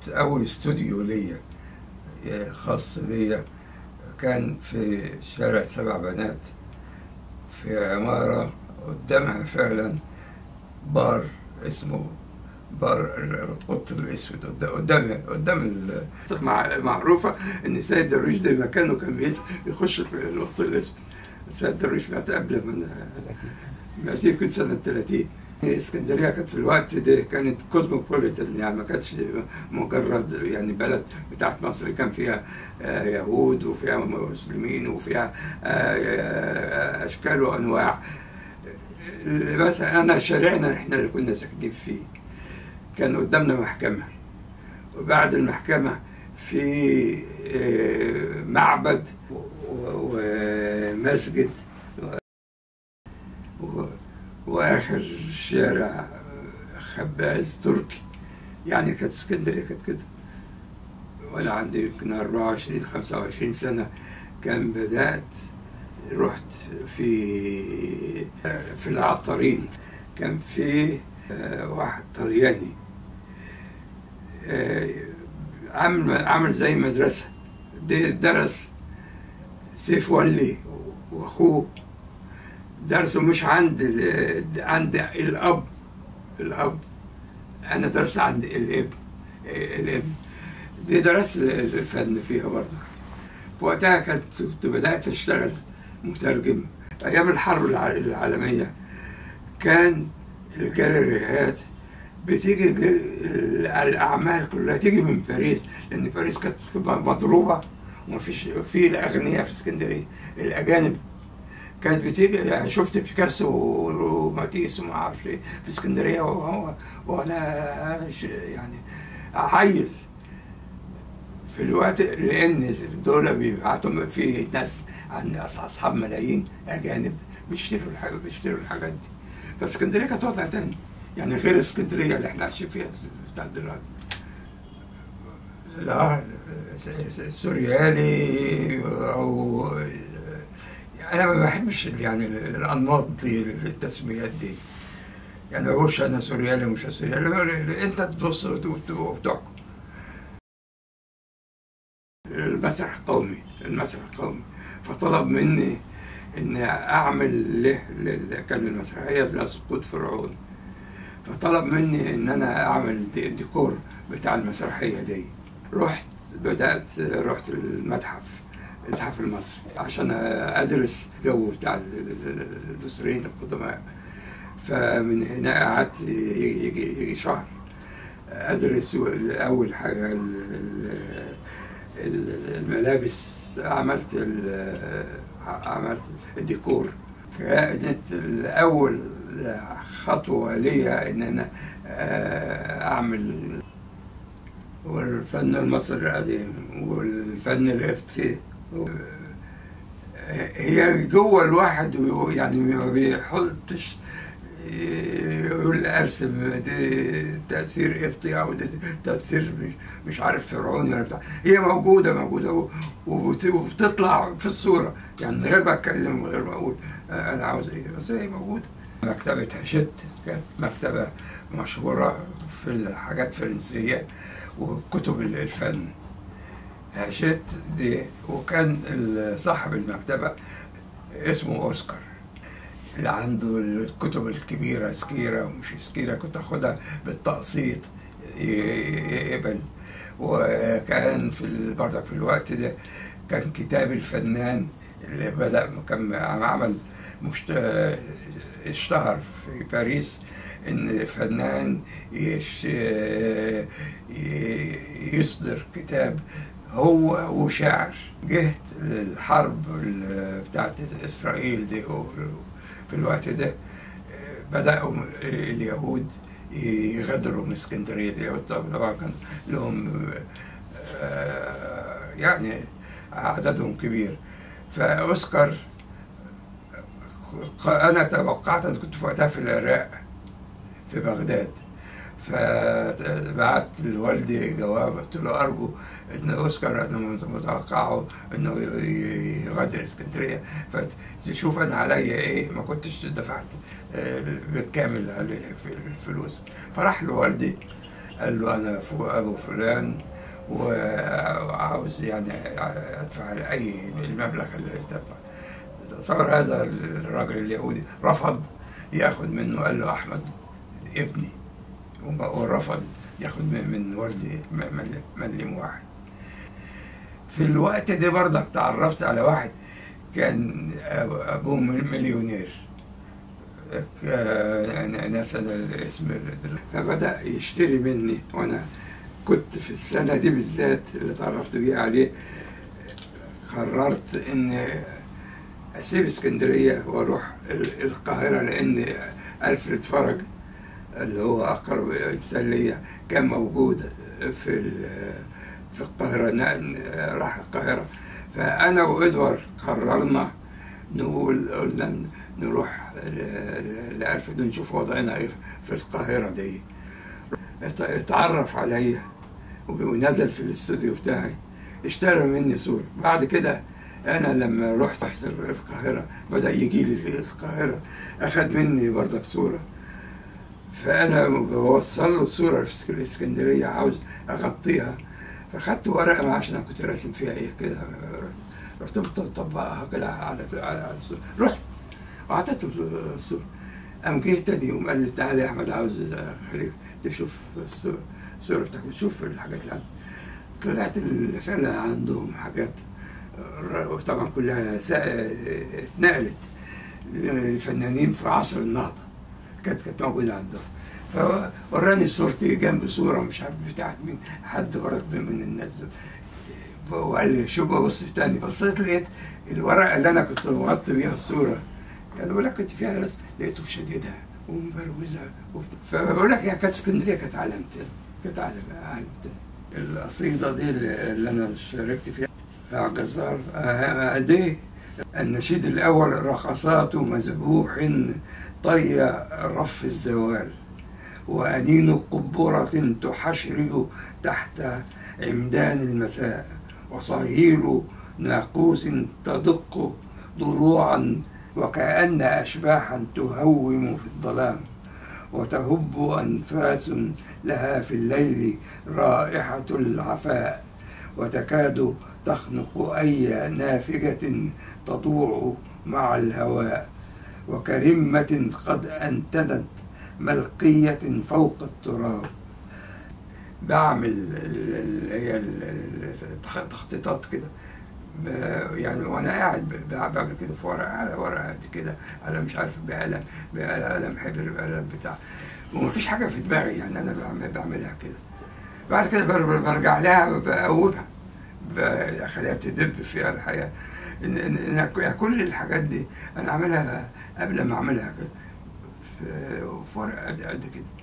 عملت أول استوديو ليا خاص بيا كان في شارع سبع بنات في عمارة قدامها فعلا بار اسمه بار القط الاسود قدام قدام قدام ال- مع- معروفه ان سيد درويش ده مكانه كان بيت- بيخش القط الاسود سيد درويش مات قبل ما انا مات يمكن سنه 30 اسكندريه كانت في الوقت ده كانت كوزموبوليتان يعني ما كانتش مجرد يعني بلد بتاعت مصر كان فيها آه، يهود وفيها مسلمين وفيها آه، آه، اشكال وانواع مثلا انا شارعنا احنا اللي كنا ساكنين فيه كان قدامنا محكمة وبعد المحكمة في آه، معبد و- ومسجد و- وآخر شارع خباز تركي يعني كانت اسكندرية كانت كده وأنا عندي يمكن 24 25 سنة كان بدأت رحت في في العطارين كان في آه، واحد طلياني آه، عامل عامل زي مدرسة د- درس سيف ولي واخوه درسوا مش عند ال- عند الاب الاب انا درست عند الابن الابن دي درست الفن فيها برضه في وقتها كنت كنت بدات اشتغل مترجم ايام الحرب الع- العالميه كان الجاليريات بتيجي ج- الاعمال كلها تيجي من باريس لان باريس كانت مضروبه وما فيش في الاغنياء في اسكندريه الاجانب كانت بتيجي يعني شفت بيكاسو وماتيس وما اعرفش ايه في اسكندريه وهو وانا ش- يعني عيل في الوقت لان دول بيبعتوا في ناس عن اصحاب ملايين اجانب بيشتروا الحاجه بيشتروا الحاجات دي فاسكندريه كانت وضع تاني يعني غير اسكندريه اللي احنا عايشين فيها بتاع دلوقتي لا السوريالي او انا ما بحبش يعني الانماط دي التسميات دي يعني ما بقولش انا سوريالي مش سوريالي انت تبص وت- وتحكم المسرح القومي المسرح القومي فطلب مني ان اعمل له لل- كان المسرحيه اسمها سقوط فرعون فطلب مني ان انا اعمل دي- ديكور بتاع المسرحيه دي رحت بدات رحت المتحف المتحف المصري عشان ادرس جو بتاع ال- ال- ال- المصريين القدماء فمن هنا قعدت يجي يجي شهر ادرس اول حاجه ال- ال- ال- الملابس عملت ال- عملت الديكور كانت الاول خطوه ليا ان انا آه، اعمل والفن المصري القديم والفن القبطي هي جوه الواحد يعني ما بيحطش يقول ارسم دي تاثير قبطي او دي تاثير مش مش عارف فرعوني ولا بتاع هي موجوده موجوده و- وبت- وبتطلع في الصوره يعني من غير ما اتكلم من غير ما اقول انا عاوز ايه بس هي موجوده مكتبه هاشت كانت مكتبه مشهوره في الحاجات فرنسيه وكتب الفن هاشت دي وكان ال- صاحب المكتبه اسمه اوسكار اللي عنده الكتب الكبيرة سكيرة ومش سكيرة كنت أخدها بالتقسيط ي- يقبل وكان في ال- برضك في الوقت ده كان كتاب الفنان اللي بدأ كان عمل مشت... اشتهر في باريس ان فنان يش... ي- يصدر كتاب هو وشاعر جه الحرب ال- بتاعت اسرائيل دي في الوقت ده بدأوا اليهود يغادروا من اسكندرية اليهود طبعا كان لهم آه، يعني عددهم كبير فأوسكار أنا توقعت أنا كنت في وقتها في العراق في بغداد فبعت لوالدي جواب قلت له أرجو إن أوسكار أنا متوقعه إنه يغادر اسكندرية فتشوف أنا عليا إيه ما كنتش دفعت آه، بالكامل عليه في الفلوس فراح له والدي قال له انا فوق ابو فلان وعاوز يعني ادفع اي المبلغ اللي دفع تصور هذا الراجل اليهودي رفض ياخذ منه قال له احمد ابني ورفض ياخذ من وردي مليم واحد في الوقت ده برضك تعرفت على واحد كان ابوه مليونير ناس الاسم فبدا يشتري مني وانا كنت في السنه دي بالذات اللي تعرفت بيها عليه قررت اني اسيب اسكندريه واروح القاهره لان الفريد فرج اللي هو اقرب انسان ليا كان موجود في في القاهره راح القاهره فانا وادوار قررنا نقول قلنا نروح لألفريد نشوف وضعنا ايه في القاهره دي اتعرف عليا ونزل في الاستوديو بتاعي اشترى مني صورة بعد كده انا لما رحت تحت القاهره بدا يجي لي القاهره اخد مني برضك صوره فانا بوصل له صوره في الاسكندريه عاوز اغطيها فخدت ورقه عشان انا كنت راسم فيها ايه كده رحت مطبقها كده على على الصوره رحت واعطيته الصوره قام جه تاني يوم قال لي تعالى يا احمد عاوز اخليك تشوف الصوره بتاعتك تشوف الحاجات اللي عندك طلعت فعلا عندهم حاجات طبعا كلها اتنقلت لفنانين في عصر النهضه كانت كانت موجوده عندهم فوراني صورتي جنب صوره مش عارف بتاعت مين حد برك من الناس دول وقال لي شوف ببص تاني بصيت لقيت الورقه اللي انا كنت مغطي بيها الصوره كان بقول لك كنت فيها رسم لقيته شديدة ومبروزه فبقول لك هي كانت اسكندريه كانت عالم تاني كانت عالم عالم تاني القصيده دي اللي انا شاركت فيها يا جزار دي النشيد الأول رقصات مذبوح طي رف الزوال وأنين قبرة تحشرج تحت عمدان المساء وصهيل ناقوس تدق ضلوعا وكأن أشباحا تهوم في الظلام وتهب أنفاس لها في الليل رائحة العفاء وتكاد تخنق أي نافجة تطوع مع الهواء وكرمة قد أنتنت ملقية فوق التراب بعمل اللي هي التخطيطات كده يعني وانا قاعد بعمل كده في ورقه على ورقه قد كده على مش عارف بقلم بقلم حبر بقلم بتاع ومفيش حاجه في دماغي يعني انا بعملها كده بعد كده برجع لها بقوبها بخليها تدب فيها الحياه ان ان إن كل الحاجات دي انا اعملها قبل ما اعملها كده في ورقه قد كده